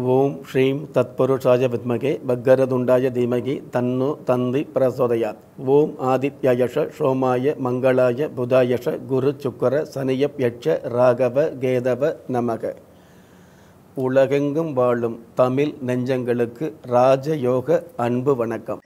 ஓம் ஸ்ரீம் தத்புருஷாய வித்மகே பக்கரதுண்டாய தீமகி தன்னு தந்தி பிரசோதயாத் ஓம் ஆதித்யயஷ சோமாய மங்களாய புதாயஷ குரு சுக்கர சனியப் யட்ச ராகவ கேதவ நமக உலகெங்கும் வாழும் தமிழ் நெஞ்சங்களுக்கு ராஜயோக அன்பு வணக்கம்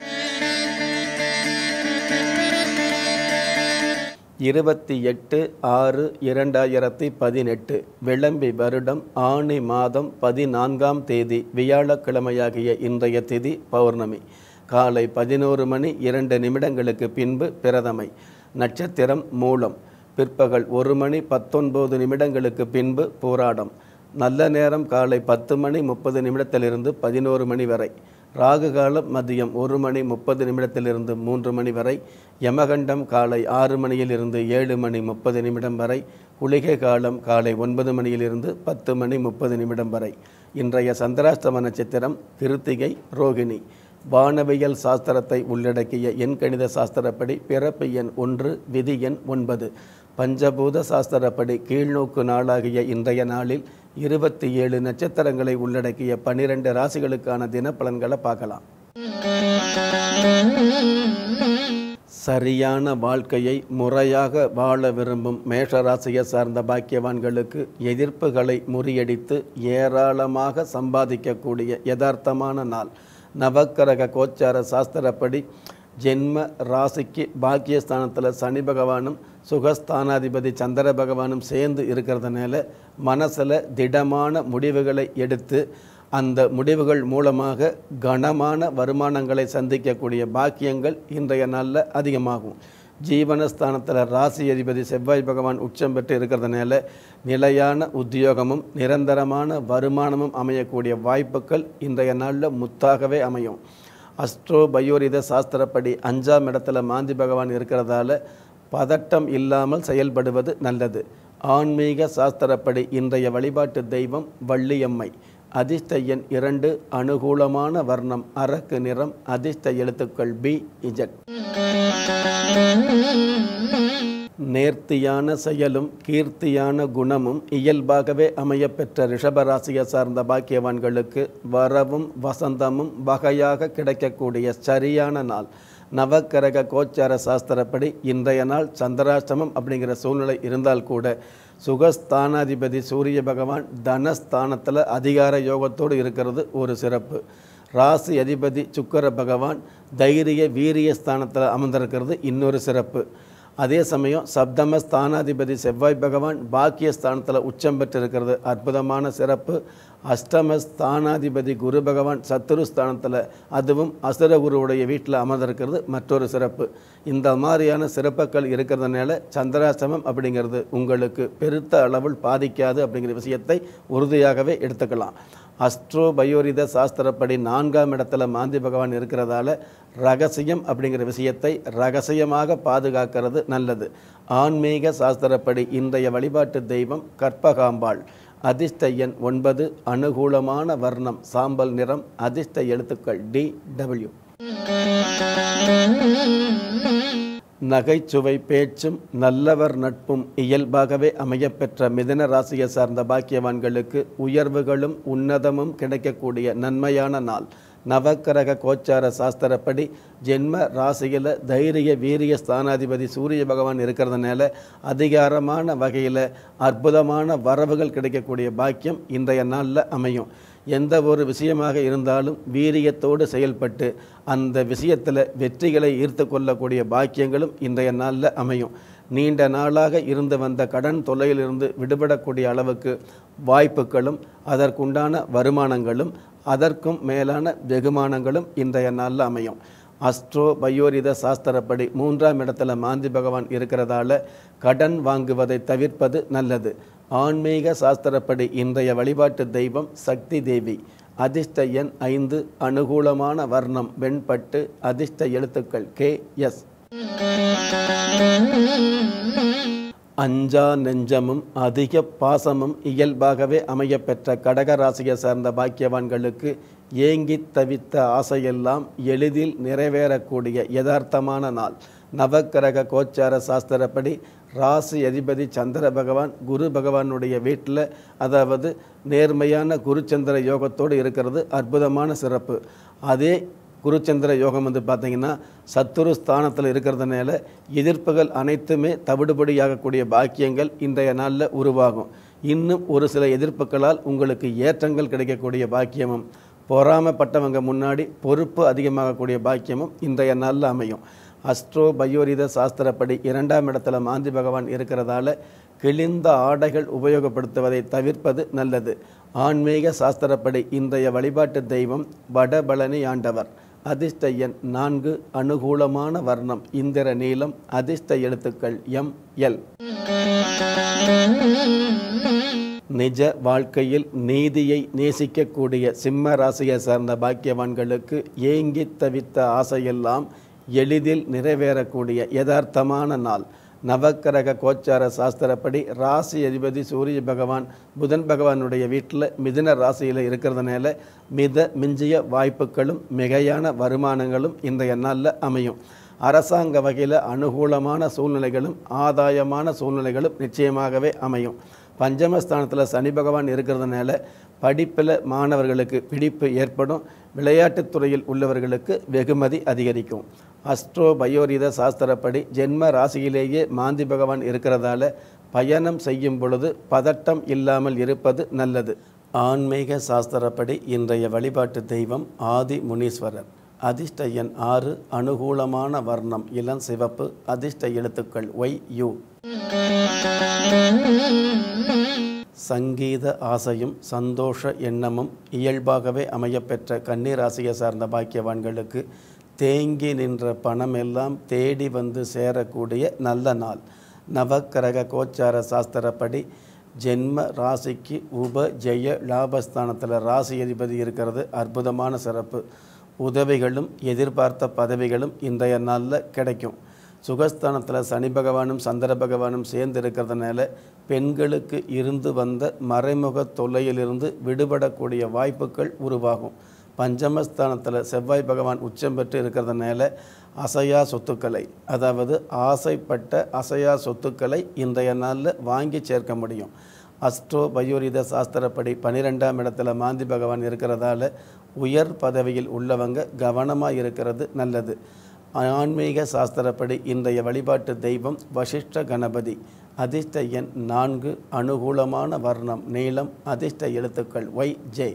இருபத்தி எட்டு ஆறு இரண்டாயிரத்தி பதினெட்டு விளம்பி வருடம் ஆணி மாதம் பதினான்காம் தேதி வியாழக்கிழமையாகிய இன்றைய திதி பௌர்ணமி காலை பதினோரு மணி இரண்டு நிமிடங்களுக்கு பின்பு பிரதமை நட்சத்திரம் மூலம் பிற்பகல் ஒரு மணி பத்தொன்பது நிமிடங்களுக்கு பின்பு போராடம் நல்ல நேரம் காலை பத்து மணி முப்பது நிமிடத்திலிருந்து பதினோரு மணி வரை ராகு காலம் மதியம் ஒரு மணி முப்பது நிமிடத்திலிருந்து மூன்று மணி வரை யமகண்டம் காலை ஆறு மணியிலிருந்து ஏழு மணி முப்பது நிமிடம் வரை குளிகை காலம் காலை ஒன்பது மணியிலிருந்து பத்து மணி முப்பது நிமிடம் வரை இன்றைய சந்திராஷ்டம நட்சத்திரம் கிருத்திகை ரோகிணி வானவியல் சாஸ்திரத்தை உள்ளடக்கிய எண்கணித சாஸ்திரப்படி பிறப்பு எண் ஒன்று விதி எண் ஒன்பது பஞ்சபூத சாஸ்திரப்படி கீழ்நோக்கு நாளாகிய இன்றைய நாளில் இருபத்தி ஏழு நட்சத்திரங்களை உள்ளடக்கிய பனிரெண்டு ராசிகளுக்கான தினப்பலன்களை பார்க்கலாம் சரியான வாழ்க்கையை முறையாக வாழ விரும்பும் மேஷராசியை சார்ந்த பாக்கியவான்களுக்கு எதிர்ப்புகளை முறியடித்து ஏராளமாக சம்பாதிக்கக்கூடிய யதார்த்தமான நாள் நவக்கிரக கோச்சார சாஸ்திரப்படி ஜென்ம ராசிக்கு பாக்கியஸ்தானத்தில் சனி பகவானும் சுகஸ்தானாதிபதி சந்திர பகவானும் சேர்ந்து இருக்கிறதுனால மனசில் திடமான முடிவுகளை எடுத்து அந்த முடிவுகள் மூலமாக கனமான வருமானங்களை சந்திக்கக்கூடிய பாக்கியங்கள் இன்றைய நாளில் அதிகமாகும் ஜீவனஸ்தானத்தில் ராசி அதிபதி செவ்வாய் பகவான் உச்சம் பெற்று இருக்கிறதுனால நிலையான உத்தியோகமும் நிரந்தரமான வருமானமும் அமையக்கூடிய வாய்ப்புகள் இன்றைய நாளில் முத்தாகவே அமையும் அஸ்ட்ரோ பயோரித சாஸ்திரப்படி அஞ்சாம் இடத்துல மாந்தி பகவான் இருக்கிறதால பதட்டம் இல்லாமல் செயல்படுவது நல்லது ஆன்மீக சாஸ்திரப்படி இன்றைய வழிபாட்டு தெய்வம் வள்ளியம்மை அதிர்ஷ்ட எண் இரண்டு அனுகூலமான வர்ணம் அரக்கு நிறம் அதிர்ஷ்ட எழுத்துக்கள் பி இஜட் நேர்த்தியான செயலும் கீர்த்தியான குணமும் இயல்பாகவே அமையப்பெற்ற ரிஷபராசியை சார்ந்த பாக்கியவான்களுக்கு வரவும் வசந்தமும் வகையாக கிடைக்கக்கூடிய சரியான நாள் நவக்கரக கோச்சார சாஸ்திரப்படி இன்றைய நாள் சந்திராஷ்டமம் அப்படிங்கிற சூழ்நிலை இருந்தால் கூட சுகஸ்தானாதிபதி சூரிய பகவான் தனஸ்தானத்தில் அதிகார யோகத்தோடு இருக்கிறது ஒரு சிறப்பு ராசி அதிபதி சுக்கர பகவான் தைரிய வீரிய ஸ்தானத்தில் அமர்ந்திருக்கிறது இன்னொரு சிறப்பு அதே சமயம் சப்தம ஸ்தானாதிபதி செவ்வாய் பகவான் பாக்கிய ஸ்தானத்தில் உச்சம் பெற்றிருக்கிறது அற்புதமான சிறப்பு அஷ்டம ஸ்தானாதிபதி குரு பகவான் சத்துரு ஸ்தானத்தில் அதுவும் அசுர குருவுடைய வீட்டில் அமர்ந்திருக்கிறது மற்றொரு சிறப்பு இந்த மாதிரியான சிறப்புகள் இருக்கிறதுனால சந்திராசிரமம் அப்படிங்கிறது உங்களுக்கு பெருத்த அளவில் பாதிக்காது அப்படிங்கிற விஷயத்தை உறுதியாகவே எடுத்துக்கலாம் அஸ்ட்ரோ பயோரித சாஸ்திரப்படி நான்காம் இடத்துல மாந்தி பகவான் இருக்கிறதால ரகசியம் அப்படிங்கிற விஷயத்தை ரகசியமாக பாதுகாக்கிறது நல்லது ஆன்மீக சாஸ்திரப்படி இன்றைய வழிபாட்டு தெய்வம் கற்பகாம்பாள் அதிர்ஷ்ட எண் ஒன்பது அனுகூலமான வர்ணம் சாம்பல் நிறம் அதிர்ஷ்ட எழுத்துக்கள் டி டபிள்யூ நகைச்சுவை பேச்சும் நல்லவர் நட்பும் இயல்பாகவே அமையப்பெற்ற மிதன ராசியை சார்ந்த பாக்கியவான்களுக்கு உயர்வுகளும் உன்னதமும் கிடைக்கக்கூடிய நன்மையான நாள் நவக்கிரக கோச்சார சாஸ்திரப்படி ஜென்ம ராசியில் தைரிய வீரிய ஸ்தானாதிபதி சூரிய பகவான் இருக்கிறதுனால அதிகாரமான வகையில் அற்புதமான வரவுகள் கிடைக்கக்கூடிய பாக்கியம் இன்றைய நாளில் அமையும் எந்த ஒரு விஷயமாக இருந்தாலும் வீரியத்தோடு செயல்பட்டு அந்த விஷயத்தில் வெற்றிகளை ஈர்த்து கொள்ளக்கூடிய பாக்கியங்களும் இன்றைய நாளில் அமையும் நீண்ட நாளாக இருந்து வந்த கடன் தொல்லையிலிருந்து விடுபடக்கூடிய அளவுக்கு வாய்ப்புகளும் அதற்குண்டான வருமானங்களும் அதற்கும் மேலான வெகுமானங்களும் இன்றைய நாளில் அமையும் அஸ்ட்ரோ பயோரித சாஸ்திரப்படி மூன்றாம் இடத்துல மாந்தி பகவான் இருக்கிறதால கடன் வாங்குவதை தவிர்ப்பது நல்லது ஆன்மீக சாஸ்திரப்படி இன்றைய வழிபாட்டு தெய்வம் சக்தி தேவி அதிர்ஷ்ட எண் ஐந்து அனுகூலமான வர்ணம் வெண்பட்டு அதிர்ஷ்ட எழுத்துக்கள் கே எஸ் அஞ்சா நெஞ்சமும் அதிக பாசமும் இயல்பாகவே அமையப்பெற்ற கடக ராசியை சார்ந்த பாக்கியவான்களுக்கு ஏங்கித் தவித்த ஆசையெல்லாம் எளிதில் நிறைவேறக்கூடிய யதார்த்தமான நாள் நவக்கிரக கோச்சார சாஸ்திரப்படி ராசி அதிபதி சந்திர பகவான் குரு பகவானுடைய வீட்டில் அதாவது நேர்மையான குருச்சந்திர யோகத்தோடு இருக்கிறது அற்புதமான சிறப்பு அதே குருச்சந்திர யோகம் வந்து பார்த்திங்கன்னா சத்துரு ஸ்தானத்தில் இருக்கிறதுனால எதிர்ப்புகள் அனைத்துமே தவிடுபடியாகக்கூடிய பாக்கியங்கள் இன்றைய நாளில் உருவாகும் இன்னும் ஒரு சில எதிர்ப்புகளால் உங்களுக்கு ஏற்றங்கள் கிடைக்கக்கூடிய பாக்கியமும் பொறாமப்பட்டவங்க முன்னாடி பொறுப்பு அதிகமாகக்கூடிய பாக்கியமும் இன்றைய நாளில் அமையும் அஸ்ட்ரோ பயோரித சாஸ்திரப்படி இரண்டாம் இடத்துல மாந்தி பகவான் இருக்கிறதால கிழிந்த ஆடைகள் உபயோகப்படுத்துவதை தவிர்ப்பது நல்லது ஆன்மீக சாஸ்திரப்படி இன்றைய வழிபாட்டு தெய்வம் வடபழனி ஆண்டவர் அதிர்ஷ்ட எண் நான்கு அனுகூலமான வர்ணம் இந்திர நீளம் அதிர்ஷ்ட எழுத்துக்கள் எம் எல் நிஜ வாழ்க்கையில் நீதியை நேசிக்கக்கூடிய சிம்ம ராசியை சார்ந்த பாக்கியவான்களுக்கு ஏங்கி தவித்த ஆசையெல்லாம் எளிதில் நிறைவேறக்கூடிய யதார்த்தமான நாள் நவக்கிரக கோச்சார சாஸ்திரப்படி ராசி அதிபதி சூரிய பகவான் புதன் பகவானுடைய வீட்டில் மிதுன ராசியில் இருக்கிறதுனால மித மிஞ்சிய வாய்ப்புகளும் மிகையான வருமானங்களும் இன்றைய நாளில் அமையும் அரசாங்க வகையில் அனுகூலமான சூழ்நிலைகளும் ஆதாயமான சூழ்நிலைகளும் நிச்சயமாகவே அமையும் பஞ்சமஸ்தானத்தில் சனி பகவான் இருக்கிறதுனால படிப்பில் மாணவர்களுக்கு பிடிப்பு ஏற்படும் விளையாட்டுத் துறையில் உள்ளவர்களுக்கு வெகுமதி அதிகரிக்கும் அஸ்ட்ரோ பயோரித சாஸ்திரப்படி ஜென்ம ராசியிலேயே மாந்தி பகவான் இருக்கிறதால பயணம் செய்யும் பொழுது பதட்டம் இல்லாமல் இருப்பது நல்லது ஆன்மீக சாஸ்திரப்படி இன்றைய வழிபாட்டு தெய்வம் ஆதி முனீஸ்வரர் அதிர்ஷ்ட எண் ஆறு அனுகூலமான வர்ணம் இளம் சிவப்பு அதிர்ஷ்ட எழுத்துக்கள் ஒய் யு சங்கீத ஆசையும் சந்தோஷ எண்ணமும் இயல்பாகவே அமையப்பெற்ற கன்னிராசியை சார்ந்த பாக்கியவான்களுக்கு தேங்கி நின்ற பணமெல்லாம் தேடி வந்து சேரக்கூடிய நல்ல நாள் நவக்கிரக கோச்சார சாஸ்திரப்படி ஜென்ம ராசிக்கு உப ஜெய லாபஸ்தானத்தில் ராசி அதிபதி இருக்கிறது அற்புதமான சிறப்பு உதவிகளும் எதிர்பார்த்த பதவிகளும் இன்றைய நாளில் கிடைக்கும் சுகஸ்தானத்தில் சனி பகவானும் சந்திர பகவானும் சேர்ந்து இருக்கிறதுனால பெண்களுக்கு இருந்து வந்த மறைமுக தொல்லையிலிருந்து விடுபடக்கூடிய வாய்ப்புகள் உருவாகும் பஞ்சமஸ்தானத்தில் செவ்வாய் பகவான் உச்சம் பெற்று இருக்கிறதுனால அசையா சொத்துக்களை அதாவது ஆசைப்பட்ட அசையா சொத்துக்களை இன்றைய நாளில் வாங்கி சேர்க்க முடியும் அஸ்ட்ரோ பயோரித சாஸ்திரப்படி பனிரெண்டாம் இடத்துல மாந்தி பகவான் இருக்கிறதால உயர் பதவியில் உள்ளவங்க கவனமாக இருக்கிறது நல்லது ஆன்மீக சாஸ்திரப்படி இன்றைய வழிபாட்டு தெய்வம் வசிஷ்ட கணபதி அதிர்ஷ்ட எண் நான்கு அனுகூலமான வர்ணம் நீளம் அதிர்ஷ்ட எழுத்துக்கள் ஒய் ஜே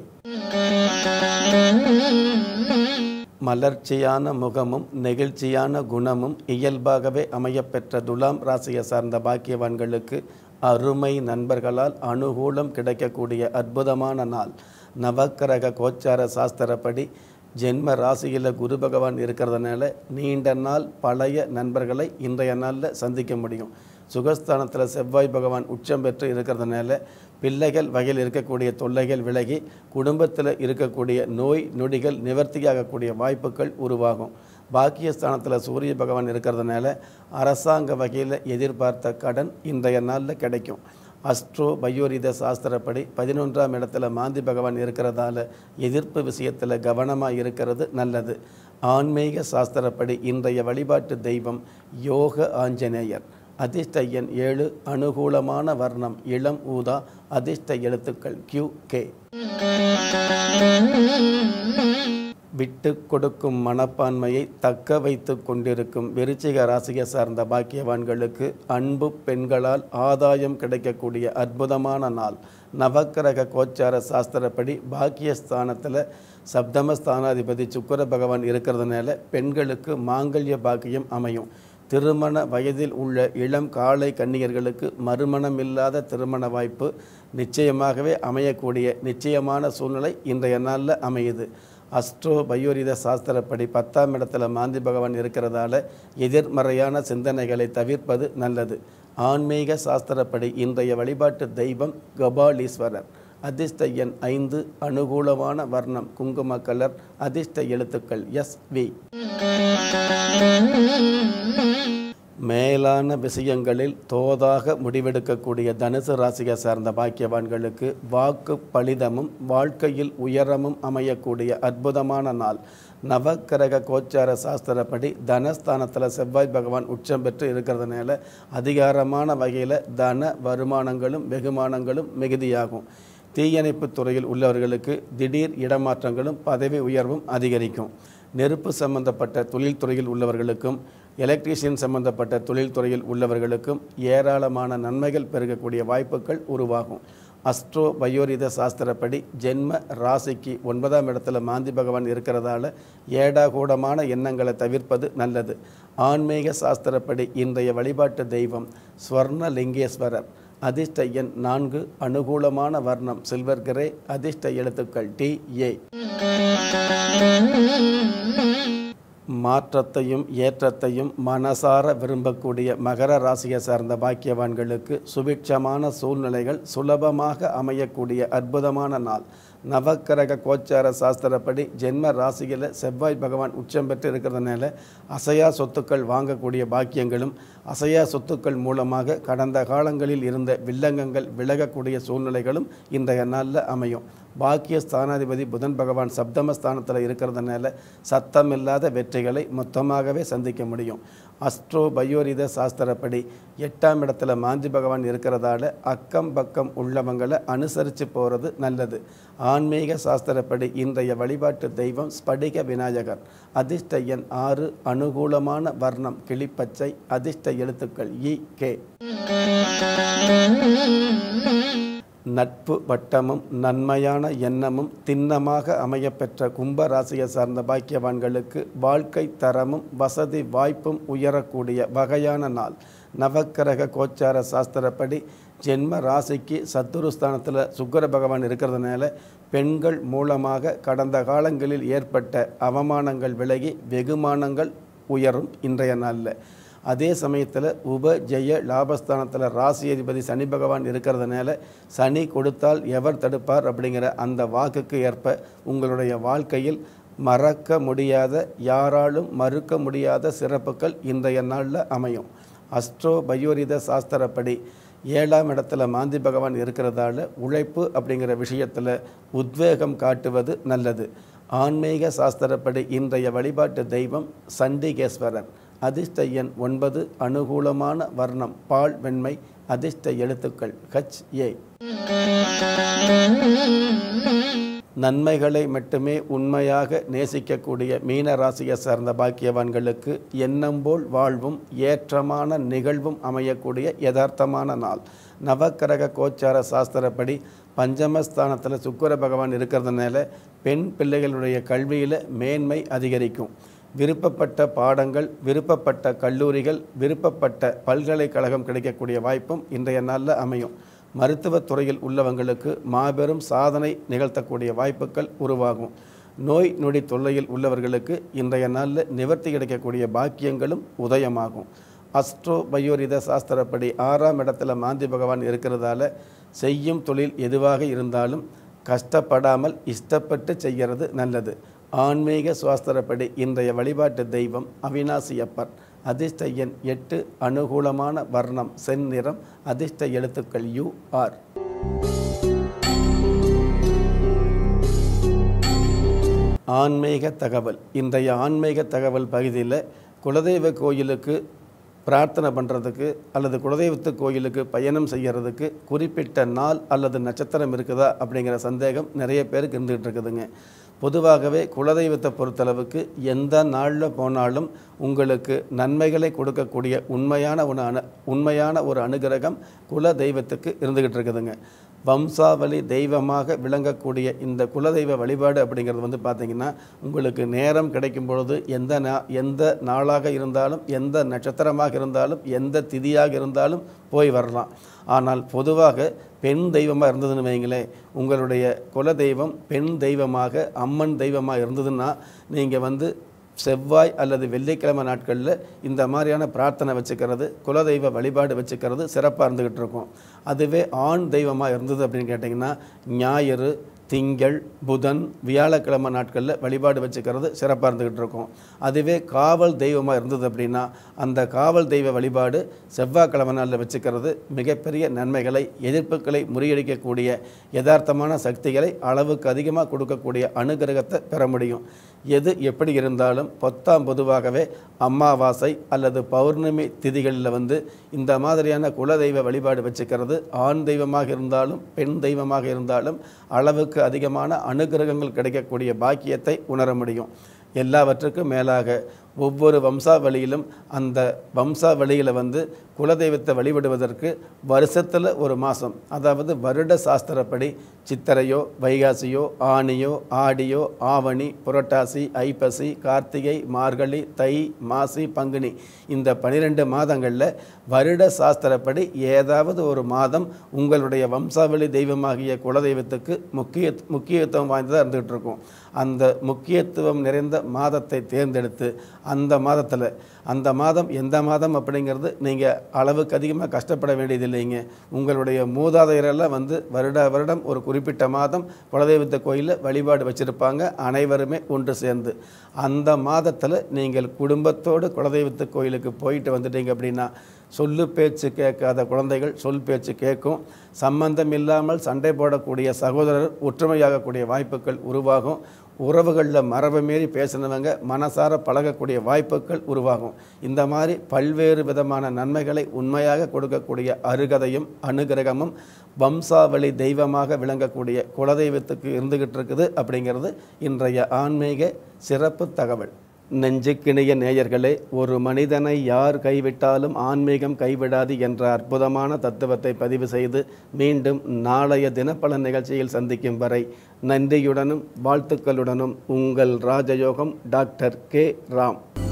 மலர்ச்சியான முகமும் நெகிழ்ச்சியான குணமும் இயல்பாகவே அமையப்பெற்ற துலாம் ராசியை சார்ந்த பாக்கியவான்களுக்கு அருமை நண்பர்களால் அனுகூலம் கிடைக்கக்கூடிய அற்புதமான நாள் நவக்கிரக கோச்சார சாஸ்திரப்படி ஜென்ம ராசியில் குரு பகவான் இருக்கிறதுனால நீண்ட நாள் பழைய நண்பர்களை இன்றைய நாளில் சந்திக்க முடியும் சுகஸ்தானத்தில் செவ்வாய் பகவான் உச்சம் பெற்று இருக்கிறதுனால பிள்ளைகள் வகையில் இருக்கக்கூடிய தொல்லைகள் விலகி குடும்பத்தில் இருக்கக்கூடிய நோய் நொடிகள் நிவர்த்தியாகக்கூடிய வாய்ப்புகள் உருவாகும் பாக்கியஸ்தானத்தில் சூரிய பகவான் இருக்கிறதுனால அரசாங்க வகையில் எதிர்பார்த்த கடன் இன்றைய நாளில் கிடைக்கும் அஸ்ட்ரோ பயோரித சாஸ்திரப்படி பதினொன்றாம் இடத்துல மாந்தி பகவான் இருக்கிறதால எதிர்ப்பு விஷயத்தில் கவனமாக இருக்கிறது நல்லது ஆன்மீக சாஸ்திரப்படி இன்றைய வழிபாட்டு தெய்வம் யோக ஆஞ்சநேயர் அதிர்ஷ்ட எண் ஏழு அனுகூலமான வர்ணம் இளம் ஊதா அதிர்ஷ்ட எழுத்துக்கள் கியூ கே விட்டு கொடுக்கும் மனப்பான்மையை தக்க வைத்து கொண்டிருக்கும் விருச்சிக ராசியை சார்ந்த பாக்கியவான்களுக்கு அன்பு பெண்களால் ஆதாயம் கிடைக்கக்கூடிய அற்புதமான நாள் நவக்கிரக கோச்சார சாஸ்திரப்படி பாக்கியஸ்தானத்தில் சப்தமஸ்தானாதிபதி சுக்கர பகவான் இருக்கிறதுனால பெண்களுக்கு மாங்கல்ய பாக்கியம் அமையும் திருமண வயதில் உள்ள இளம் காளை கன்னியர்களுக்கு மறுமணம் இல்லாத திருமண வாய்ப்பு நிச்சயமாகவே அமையக்கூடிய நிச்சயமான சூழ்நிலை இன்றைய நாளில் அமையுது அஸ்ட்ரோ பயோரித சாஸ்திரப்படி பத்தாம் இடத்துல மாந்தி பகவான் இருக்கிறதால எதிர்மறையான சிந்தனைகளை தவிர்ப்பது நல்லது ஆன்மீக சாஸ்திரப்படி இன்றைய வழிபாட்டு தெய்வம் கபாலீஸ்வரர் அதிர்ஷ்ட எண் ஐந்து அனுகூலமான வர்ணம் குங்கும கலர் அதிர்ஷ்ட எழுத்துக்கள் எஸ் வி மேலான விஷயங்களில் தோதாக முடிவெடுக்கக்கூடிய தனுசு ராசியை சார்ந்த பாக்கியவான்களுக்கு வாக்கு பலிதமும் வாழ்க்கையில் உயரமும் அமையக்கூடிய அற்புதமான நாள் நவக்கிரக கோச்சார சாஸ்திரப்படி தனஸ்தானத்தில் செவ்வாய் பகவான் உச்சம் பெற்று இருக்கிறதுனால அதிகாரமான வகையில் தன வருமானங்களும் வெகுமானங்களும் மிகுதியாகும் தீயணைப்பு துறையில் உள்ளவர்களுக்கு திடீர் இடமாற்றங்களும் பதவி உயர்வும் அதிகரிக்கும் நெருப்பு சம்பந்தப்பட்ட தொழில்துறையில் உள்ளவர்களுக்கும் எலக்ட்ரீஷியன் சம்பந்தப்பட்ட தொழில்துறையில் உள்ளவர்களுக்கும் ஏராளமான நன்மைகள் பெருகக்கூடிய வாய்ப்புகள் உருவாகும் அஸ்ட்ரோ பயோரித சாஸ்திரப்படி ஜென்ம ராசிக்கு ஒன்பதாம் இடத்துல மாந்தி பகவான் இருக்கிறதால ஏடாகூடமான எண்ணங்களை தவிர்ப்பது நல்லது ஆன்மீக சாஸ்திரப்படி இன்றைய வழிபாட்டு தெய்வம் ஸ்வர்ண லிங்கேஸ்வரர் அதிர்ஷ்ட எண் நான்கு அனுகூலமான வர்ணம் சில்வர் கிரே அதிர்ஷ்ட எழுத்துக்கள் டி ஏ மாற்றத்தையும் ஏற்றத்தையும் மனசார விரும்பக்கூடிய மகர ராசியை சார்ந்த பாக்கியவான்களுக்கு சுபிட்சமான சூழ்நிலைகள் சுலபமாக அமையக்கூடிய அற்புதமான நாள் நவக்கிரக கோச்சார சாஸ்திரப்படி ஜென்ம ராசியில் செவ்வாய் பகவான் உச்சம் பெற்று இருக்கிறதுனால அசையா சொத்துக்கள் வாங்கக்கூடிய பாக்கியங்களும் அசையா சொத்துக்கள் மூலமாக கடந்த காலங்களில் இருந்த வில்லங்கங்கள் விலகக்கூடிய சூழ்நிலைகளும் இன்றைய நாளில் அமையும் பாக்கிய ஸ்தானாதிபதி புதன் பகவான் சப்தம ஸ்தானத்தில் இருக்கிறதுனால சத்தமில்லாத வெற்றிகளை மொத்தமாகவே சந்திக்க முடியும் அஸ்ட்ரோ பயோரித சாஸ்திரப்படி எட்டாம் இடத்துல மாந்தி பகவான் இருக்கிறதால அக்கம் பக்கம் உள்ளவங்களை அனுசரித்து போகிறது நல்லது ஆன்மீக சாஸ்திரப்படி இன்றைய வழிபாட்டு தெய்வம் ஸ்படிக விநாயகர் அதிர்ஷ்ட எண் ஆறு அனுகூலமான வர்ணம் கிளிப்பச்சை அதிர்ஷ்ட எழுத்துக்கள் இ கே நட்பு வட்டமும் நன்மையான எண்ணமும் திண்ணமாக அமையப்பெற்ற கும்ப ராசியை சார்ந்த பாக்கியவான்களுக்கு வாழ்க்கை தரமும் வசதி வாய்ப்பும் உயரக்கூடிய வகையான நாள் நவக்கிரக கோச்சார சாஸ்திரப்படி ஜென்ம ராசிக்கு சத்துருஸ்தானத்தில் சுக்கர பகவான் இருக்கிறதுனால பெண்கள் மூலமாக கடந்த காலங்களில் ஏற்பட்ட அவமானங்கள் விலகி வெகுமானங்கள் உயரும் இன்றைய நாளில் அதே சமயத்தில் உப ஜெய லாபஸ்தானத்தில் ராசி அதிபதி சனி பகவான் இருக்கிறதுனால சனி கொடுத்தால் எவர் தடுப்பார் அப்படிங்கிற அந்த வாக்குக்கு ஏற்ப உங்களுடைய வாழ்க்கையில் மறக்க முடியாத யாராலும் மறுக்க முடியாத சிறப்புகள் இன்றைய நாளில் அமையும் அஸ்ட்ரோ பயோரித சாஸ்திரப்படி ஏழாம் இடத்துல மாந்தி பகவான் இருக்கிறதால உழைப்பு அப்படிங்கிற விஷயத்தில் உத்வேகம் காட்டுவது நல்லது ஆன்மீக சாஸ்திரப்படி இன்றைய வழிபாட்டு தெய்வம் சண்டிகேஸ்வரர் அதிர்ஷ்ட எண் ஒன்பது அனுகூலமான வர்ணம் பால் வெண்மை அதிர்ஷ்ட எழுத்துக்கள் ஹச் ஏ நன்மைகளை மட்டுமே உண்மையாக நேசிக்கக்கூடிய மீன ராசியை சார்ந்த பாக்கியவான்களுக்கு எண்ணம் போல் வாழ்வும் ஏற்றமான நிகழ்வும் அமையக்கூடிய யதார்த்தமான நாள் நவக்கிரக கோச்சார சாஸ்திரப்படி பஞ்சமஸ்தானத்தில் சுக்கர பகவான் இருக்கிறதுனால பெண் பிள்ளைகளுடைய கல்வியில் மேன்மை அதிகரிக்கும் விருப்பப்பட்ட பாடங்கள் விருப்பப்பட்ட கல்லூரிகள் விருப்பப்பட்ட பல்கலைக்கழகம் கிடைக்கக்கூடிய வாய்ப்பும் இன்றைய நாளில் அமையும் மருத்துவத் துறையில் உள்ளவங்களுக்கு மாபெரும் சாதனை நிகழ்த்தக்கூடிய வாய்ப்புகள் உருவாகும் நோய் நொடி தொல்லையில் உள்ளவர்களுக்கு இன்றைய நாளில் நிவர்த்தி கிடைக்கக்கூடிய பாக்கியங்களும் உதயமாகும் அஸ்ட்ரோ பயோரித சாஸ்திரப்படி ஆறாம் இடத்துல மாந்தி பகவான் இருக்கிறதால செய்யும் தொழில் எதுவாக இருந்தாலும் கஷ்டப்படாமல் இஷ்டப்பட்டு செய்கிறது நல்லது ஆன்மீக சுவாஸ்திரப்படி இன்றைய வழிபாட்டு தெய்வம் அவினாசியப்பர் அதிர்ஷ்ட எண் எட்டு அனுகூலமான வர்ணம் செந்நிறம் அதிர்ஷ்ட எழுத்துக்கள் யு ஆர் ஆன்மீக தகவல் இன்றைய ஆன்மீக தகவல் பகுதியில் குலதெய்வ கோயிலுக்கு பிரார்த்தனை பண்ணுறதுக்கு அல்லது குலதெய்வத்து கோயிலுக்கு பயணம் செய்கிறதுக்கு குறிப்பிட்ட நாள் அல்லது நட்சத்திரம் இருக்குதா அப்படிங்கிற சந்தேகம் நிறைய பேருக்கு இருந்துகிட்டு இருக்குதுங்க பொதுவாகவே குலதெய்வத்தை பொறுத்தளவுக்கு எந்த நாளில் போனாலும் உங்களுக்கு நன்மைகளை கொடுக்கக்கூடிய உண்மையான ஒரு அணு உண்மையான ஒரு அனுகிரகம் குல தெய்வத்துக்கு இருந்துகிட்டு இருக்குதுங்க வம்சாவளி தெய்வமாக விளங்கக்கூடிய இந்த குலதெய்வ வழிபாடு அப்படிங்கிறது வந்து பார்த்திங்கன்னா உங்களுக்கு நேரம் கிடைக்கும் பொழுது எந்த நா எந்த நாளாக இருந்தாலும் எந்த நட்சத்திரமாக இருந்தாலும் எந்த திதியாக இருந்தாலும் போய் வரலாம் ஆனால் பொதுவாக பெண் தெய்வமாக இருந்ததுன்னு வைங்களேன் உங்களுடைய குல தெய்வம் பெண் தெய்வமாக அம்மன் தெய்வமாக இருந்ததுன்னா நீங்கள் வந்து செவ்வாய் அல்லது வெள்ளிக்கிழமை நாட்களில் இந்த மாதிரியான பிரார்த்தனை வச்சுக்கிறது குலதெய்வ வழிபாடு வச்சுக்கிறது சிறப்பாக இருந்துக்கிட்டு இருக்கும் அதுவே ஆண் தெய்வமாக இருந்தது அப்படின்னு கேட்டிங்கன்னா ஞாயிறு திங்கள் புதன் வியாழக்கிழமை நாட்களில் வழிபாடு வச்சுக்கிறது சிறப்பாக இருந்துக்கிட்டு இருக்கும் அதுவே காவல் தெய்வமாக இருந்தது அப்படின்னா அந்த காவல் தெய்வ வழிபாடு செவ்வாய்க்கிழமை நாளில் வச்சுக்கிறது மிகப்பெரிய நன்மைகளை எதிர்ப்புகளை முறியடிக்கக்கூடிய யதார்த்தமான சக்திகளை அளவுக்கு அதிகமாக கொடுக்கக்கூடிய அனுகிரகத்தை பெற முடியும் எது எப்படி இருந்தாலும் பத்தாம் பொதுவாகவே அமாவாசை அல்லது பௌர்ணமி திதிகளில் வந்து இந்த மாதிரியான குலதெய்வ வழிபாடு வச்சுக்கிறது ஆண் தெய்வமாக இருந்தாலும் பெண் தெய்வமாக இருந்தாலும் அளவுக்கு அதிகமான அனுகிரகங்கள் கிடைக்கக்கூடிய பாக்கியத்தை உணர முடியும் எல்லாவற்றுக்கும் மேலாக ஒவ்வொரு வம்சாவளியிலும் அந்த வம்சாவளியில் வந்து குலதெய்வத்தை வழிபடுவதற்கு வருஷத்தில் ஒரு மாதம் அதாவது வருட சாஸ்திரப்படி சித்திரையோ வைகாசியோ ஆனியோ ஆடியோ ஆவணி புரட்டாசி ஐப்பசி கார்த்திகை மார்கழி தை மாசி பங்குனி இந்த பனிரெண்டு மாதங்களில் வருட சாஸ்திரப்படி ஏதாவது ஒரு மாதம் உங்களுடைய வம்சாவளி தெய்வமாகிய குலதெய்வத்துக்கு முக்கிய முக்கியத்துவம் வாய்ந்ததாக இருந்துகிட்டு இருக்கும் அந்த முக்கியத்துவம் நிறைந்த மாதத்தை தேர்ந்தெடுத்து அந்த மாதத்தில் அந்த மாதம் எந்த மாதம் அப்படிங்கிறது நீங்கள் அளவுக்கு அதிகமாக கஷ்டப்பட வேண்டியதில்லைங்க உங்களுடைய மூதாதையரெல்லாம் வந்து வருட வருடம் ஒரு குறிப்பிட்ட மாதம் குலதெய்வத்த கோயிலில் வழிபாடு வச்சுருப்பாங்க அனைவருமே ஒன்று சேர்ந்து அந்த மாதத்தில் நீங்கள் குடும்பத்தோடு குலதெய்வத்து கோயிலுக்கு போயிட்டு வந்துட்டீங்க அப்படின்னா சொல்லு பேச்சு கேட்காத குழந்தைகள் சொல் பேச்சு கேட்கும் சம்பந்தம் இல்லாமல் சண்டை போடக்கூடிய சகோதரர் ஒற்றுமையாகக்கூடிய வாய்ப்புகள் உருவாகும் உறவுகளில் மரபு மீறி பேசினவங்க மனசார பழகக்கூடிய வாய்ப்புகள் உருவாகும் இந்த மாதிரி பல்வேறு விதமான நன்மைகளை உண்மையாக கொடுக்கக்கூடிய அருகதையும் அனுகிரகமும் வம்சாவளி தெய்வமாக விளங்கக்கூடிய குலதெய்வத்துக்கு இருந்துகிட்டு இருக்குது அப்படிங்கிறது இன்றைய ஆன்மீக சிறப்பு தகவல் நெஞ்சுக்கிணைய நேயர்களே ஒரு மனிதனை யார் கைவிட்டாலும் ஆன்மீகம் கைவிடாது என்ற அற்புதமான தத்துவத்தை பதிவு செய்து மீண்டும் நாளைய தினப்பலன் நிகழ்ச்சியில் சந்திக்கும் வரை நன்றியுடனும் வாழ்த்துக்களுடனும் உங்கள் ராஜயோகம் டாக்டர் கே ராம்